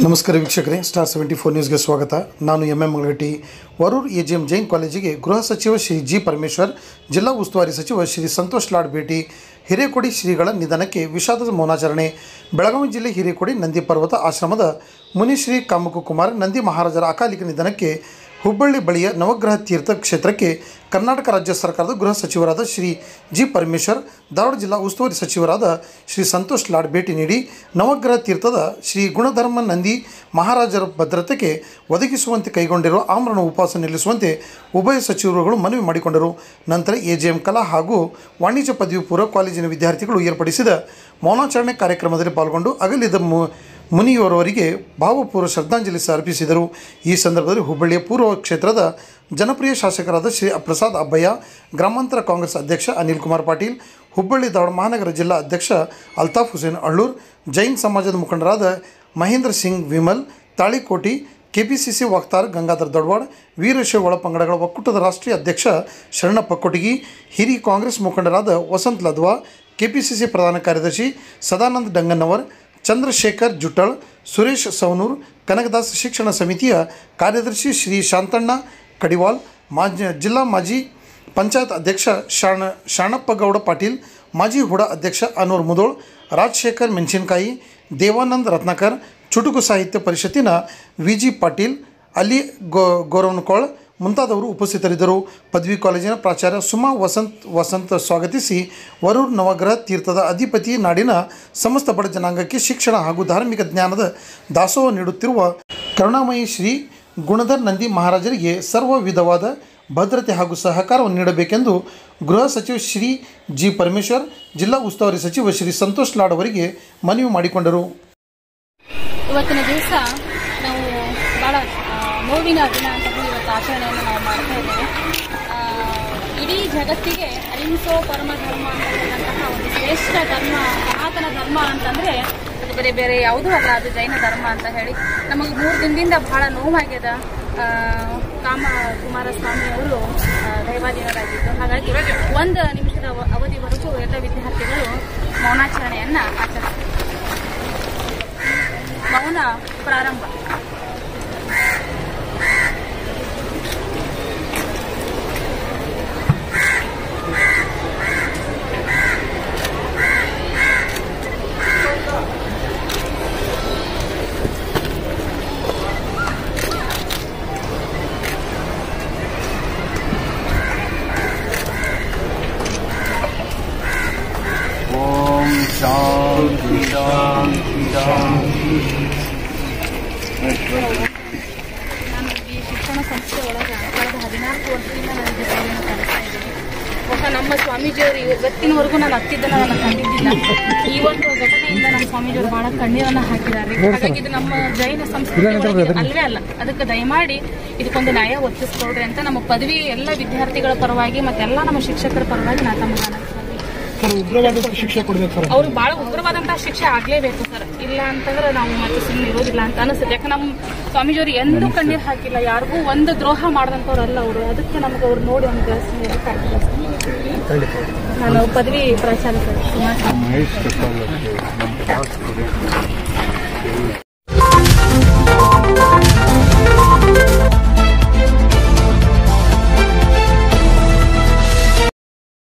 ನಮಸ್ಕಾರ ವೀಕ್ಷಕರೇ star seventy four ನ್ಯೂಸ್ಗೆ ಸ್ವಾಗತ ನಾನು M M Mangalagatti Varur A G M Jain ಕಾಲೇಜಿಗೆ ಗೃಹ ಸಚಿವ ಶ್ರೀ ಜಿ ಪರಮೇಶ್ವರ್ ಜಿಲ್ಲಾ ಉಸ್ತುವಾರಿ ಸಚಿವ ಶ್ರೀ ಸಂತೋಷ್ ಲಾಡ್ ಭೇಟಿ ಹಿರೇಕೊಡಿ ಶ್ರೀಗಳ ನಿಧನಕ್ಕೆ ವಿಷಾದದ ಮೌನಾಚರಣೆ ಬೆಳಗಾವಿ ಜಿಲ್ಲೆ ಹಿರೇಕೊಡಿ ನಂದಿ ಪರ್ವತ ಆಶ್ರಮದ ಮುನಿಶ್ರೀ ಕಾಮಕು ಕುಮಾರ್ ನಂದಿ ಮಹಾರಾಜರ ಅಕಾಲಿಕ ನಿಧನಕ್ಕೆ ಹುಬ್ಬಳ್ಳಿ ಬಳಿಯ ನವಗ್ರಹ ತೀರ್ಥ ಕ್ಷೇತ್ರಕ್ಕೆ ಕರ್ನಾಟಕ ರಾಜ್ಯ ಸರ್ಕಾರದ ಗೃಹ ಸಚಿವರಾದ ಶ್ರೀ ಜಿ ಪರಮೇಶ್ವರ್ ಧಾರವಾಡ ಜಿಲ್ಲಾ ಉಸ್ತುವಾರಿ ಸಚಿವರಾದ ಶ್ರೀ ಸಂತೋಷ್ ಲಾಡ್ ಭೇಟಿ ನೀಡಿ ನವಗ್ರಹ ತೀರ್ಥದ ಶ್ರೀ ಗುಣಧರ್ಮ ನಂದಿ ಮಹಾರಾಜರ ಭದ್ರತೆಗೆ ಒದಗಿಸುವಂತೆ ಕೈಗೊಂಡಿರುವ ಆಮರಣ ಉಪವಾಸ ನಿಲ್ಲಿಸುವಂತೆ ಉಭಯ ಸಚಿವರುಗಳು ಮನವಿ ಮಾಡಿಕೊಂಡರು ನಂತರ ಎಜೆಎಂ ಕಲಾ ಹಾಗೂ ವಾಣಿಜ್ಯ ಪದವಿ ಪೂರ್ವ ಕಾಲೇಜಿನ ವಿದ್ಯಾರ್ಥಿಗಳು ಏರ್ಪಡಿಸಿದ ಮೌನಾಚರಣೆ ಕಾರ್ಯಕ್ರಮದಲ್ಲಿ ಪಾಲ್ಗೊಂಡು ಅಗಲಿದ ಮು ಮುನಿಯವರವರಿಗೆ ಭಾವಪೂರ್ವ ಶ್ರದ್ಧಾಂಜಲಿ ಅರ್ಪಿಸಿದರು ಈ ಸಂದರ್ಭದಲ್ಲಿ ಹುಬ್ಬಳ್ಳಿಯ ಪೂರ್ವ ಕ್ಷೇತ್ರದ ಜನಪ್ರಿಯ ಶಾಸಕರಾದ ಶ್ರೀ ಪ್ರಸಾದ್ ಅಬ್ಬಯ್ಯ ಗ್ರಾಮಾಂತರ ಕಾಂಗ್ರೆಸ್ ಅಧ್ಯಕ್ಷ ಅನಿಲ್ ಕುಮಾರ್ ಪಾಟೀಲ್ ಹುಬ್ಬಳ್ಳಿ ಧಾರವಾಡ ಮಹಾನಗರ ಜಿಲ್ಲಾ ಅಧ್ಯಕ್ಷ ಅಲ್ತಾಫ್ ಹುಸೇನ್ ಅಳ್ಳೂರ್ ಜೈನ್ ಸಮಾಜದ ಮುಖಂಡರಾದ ಮಹೇಂದ್ರ ಸಿಂಗ್ ವಿಮಲ್ ತಾಳಿಕೋಟಿ ಕೆಪಿಸಿಸಿ ವಕ್ತಾರ ಗಂಗಾಧರ್ ದೊಡ್ವಾಡ್ ವೀರಶೈವ ಒಳ ಪಂಗಡಗಳ ಒಕ್ಕೂಟದ ರಾಷ್ಟ್ರೀಯ ಅಧ್ಯಕ್ಷ ಶರಣಪ್ಪ ಕೊಟಗಿ ಹಿರಿಯ ಕಾಂಗ್ರೆಸ್ ಮುಖಂಡರಾದ ವಸಂತ್ ಲದ್ವಾ ಕೆಪಿಸಿಸಿ ಪ್ರಧಾನ ಕಾರ್ಯದರ್ಶಿ ಸದಾನಂದ್ ಡಂಗನ್ನವರ್ ಚಂದ್ರಶೇಖರ್ ಜುಟ್ಟಳ್ ಸುರೇಶ್ ಸವನೂರ್ ಕನಕದಾಸ್ ಶಿಕ್ಷಣ ಸಮಿತಿಯ ಕಾರ್ಯದರ್ಶಿ ಶ್ರೀ ಶಾಂತಣ್ಣ ಕಡಿವಾಲ್ ಮಾಜಿ ಜಿಲ್ಲಾ ಮಾಜಿ ಪಂಚಾಯತ್ ಅಧ್ಯಕ್ಷ ಶಾಣ ಶಾಣಪ್ಪಗೌಡ ಪಾಟೀಲ್ ಮಾಜಿ ಹುಡ ಅಧ್ಯಕ್ಷ ಅನೂರ್ ಮುದೋಳ್ ರಾಜಶೇಖರ್ ಮೆಣಸಿನಕಾಯಿ ದೇವಾನಂದ್ ರತ್ನಾಕರ್ ಚುಟುಕು ಸಾಹಿತ್ಯ ಪರಿಷತ್ತಿನ ವಿ ಜಿ ಪಾಟೀಲ್ ಅಲಿ ಗೋ ಗೋರವನಕೋಳ್ ಮುಂತಾದವರು ಉಪಸ್ಥಿತರಿದ್ದರು ಪದವಿ ಕಾಲೇಜಿನ ಪ್ರಾಚಾರ್ಯ ಸುಮಾ ವಸಂತ್ ವಸಂತ್ ಸ್ವಾಗತಿಸಿ ವರೂರ್ ನವಗ್ರಹ ತೀರ್ಥದ ಅಧಿಪತಿ ನಾಡಿನ ಸಮಸ್ತ ಬಡ ಜನಾಂಗಕ್ಕೆ ಶಿಕ್ಷಣ ಹಾಗೂ ಧಾರ್ಮಿಕ ಜ್ಞಾನದ ದಾಸೋಹ ನೀಡುತ್ತಿರುವ ಕರುಣಾಮಯಿ ಶ್ರೀ ಗುಣಧರ್ ನಂದಿ ಮಹಾರಾಜರಿಗೆ ಸರ್ವ ವಿಧವಾದ ಭದ್ರತೆ ಹಾಗೂ ಸಹಕಾರವನ್ನು ನೀಡಬೇಕೆಂದು ಗೃಹ ಸಚಿವ ಶ್ರೀ ಜಿ ಪರಮೇಶ್ವರ್ ಜಿಲ್ಲಾ ಉಸ್ತುವಾರಿ ಸಚಿವ ಶ್ರೀ ಸಂತೋಷ್ ಲಾಡ್ ಅವರಿಗೆ ಮನವಿ ಮಾಡಿಕೊಂಡರು ಇವತ್ತಿನ ದಿವಸ ನಾವು ಭಾಳ ಆ, ನೋವಿನ ದಿನ ಅಂತ ಹೇಳಿ ಇವತ್ತು ಆಚರಣೆಯನ್ನು ನಾವು ಮಾಡ್ತಾ ಇದ್ದೇವೆ ಆ, ಇಡೀ ಜಗತ್ತಿಗೆ ಅಹಿಂಸೋ ಪರಮ ಧರ್ಮ ಅಂತ ಹೇಳುವಂತಹ ಒಂದು ಶ್ರೇಷ್ಠ ಧರ್ಮ ಸನಾತನ ಧರ್ಮ ಅಂತಂದ್ರೆ ಅದು ಬೇರೆ ಬೇರೆ ಯಾವುದೂ ಅಲ್ಲ ಅದು ಜೈನ ಧರ್ಮ ಅಂತ ಹೇಳಿ ನಮಗೆ ಮೂರು ದಿನದಿಂದ ಬಹಳ ನೋವಾಗ್ಯದ ಆ, ಕಾಮ ಕುಮಾರಸ್ವಾಮಿ ಅವರು ದೈವಾಧೀನರಾಗಿದ್ದು ಹಾಗಾಗಿ ಒಂದು ನಿಮಿಷದ ಅವ- ಅವಧಿವರೆಗೂ ಎಲ್ಲ ವಿದ್ಯಾರ್ಥಿಗಳು ಮೌನಾಚರಣೆಯನ್ನ ಆಚರಿಸ್ತಾರೆ ಮೌನ ಪ್ರಾರಂಭ ಓಂ ಶಾಂತಿ ಶಾಂತಿ ಶಾಂತಿ ನಾನು ಈ ಶಿಕ್ಷಣ ಸಂಸ್ಥೆ ಒಳಗೆ ಕಳೆದ ಹದಿನಾಲ್ಕು ವರ್ಷದಿಂದ ನಾನು ಇದು ಸೇವೆಯನ್ನು ಕಲಿಸ್ತಾ ಇದ್ದೀನಿ ಬಹುಶಃ ನಮ್ಮ ಸ್ವಾಮೀಜಿಯವರು ಇವತ್ತಿನವರೆಗೂ ನಾನು ಹತ್ತಿದ್ದನ್ನು ನಾನು ಕಂಡಿದ್ದಿಲ್ಲ ಈ ಒಂದು ಘಟನೆಯಿಂದ ನಮ್ಮ ಸ್ವಾಮೀಜಿಯವರು ಬಹಳ ಕಣ್ಣೀರನ್ನು ಹಾಕಿದ್ದಾರೆ ಹಾಗಾಗಿ ಇದು ನಮ್ಮ ಜೈನ ಸಂಸ್ಕೃತಿ ಒಳಗೆ ಅಲ್ವೇ ಅಲ್ಲ ಅದಕ್ಕೆ ದಯಮಾಡಿ ಇದಕ್ಕೊಂದು ನ್ಯಾಯ ಒತ್ತಿಸ್ಕೊಳ್ರಿ ಅಂತ ನಮ್ಮ ಪದವಿ ಎಲ್ಲ ವಿದ್ಯಾರ್ಥಿಗಳ ಪರವಾಗಿ ಮತ್ತೆಲ್ಲ ನಮ್ಮ ಶಿಕ್ಷಕರ ಪರವಾಗಿ ನಾನು ತಮ್ಮ ಗಮನಕ್ಕೆ ತಂದಿದ್ದೀನಿ. ಶಿಕ್ಷೆ ಕೊಡಬೇಕು ಸರ್ ಅವ್ರಿಗೆ ಬಹಳ ಉಗ್ರವಾದಂತಹ ಶಿಕ್ಷೆ ಆಗ್ಲೇಬೇಕು ಸರ್ ಇಲ್ಲ ಅಂತಂದ್ರೆ ನಾವು ಮತ್ತೆ ಸುಮ್ಮನೆ ಇರೋದಿಲ್ಲ ಅಂತ ಅನಿಸುತ್ತೆ ಯಾಕೆ ನಮ್ಮ ಸ್ವಾಮೀಜಿಯವರು ಎಂದೂ ಕಣ್ಣೀರು ಹಾಕಿಲ್ಲ ಯಾರಿಗೂ ಒಂದು ದ್ರೋಹ ಮಾಡಿದಂಥವ್ರಲ್ಲ ಅವರು ಅದಕ್ಕೆ ನಮ್ಗೆ ಅವ್ರು ನೋಡಿ ಒಂದು ಜಾಸ್ತಿ ನಾನು ಪದವಿ ಪ್ರಾಚಾರ್ಯ ಸರ್ ಸುಮಾರು ಮಹೇಶ್ ಕಟ್ಟಾಲ ನಮ್ಮ ಕ್ಲಾಸ್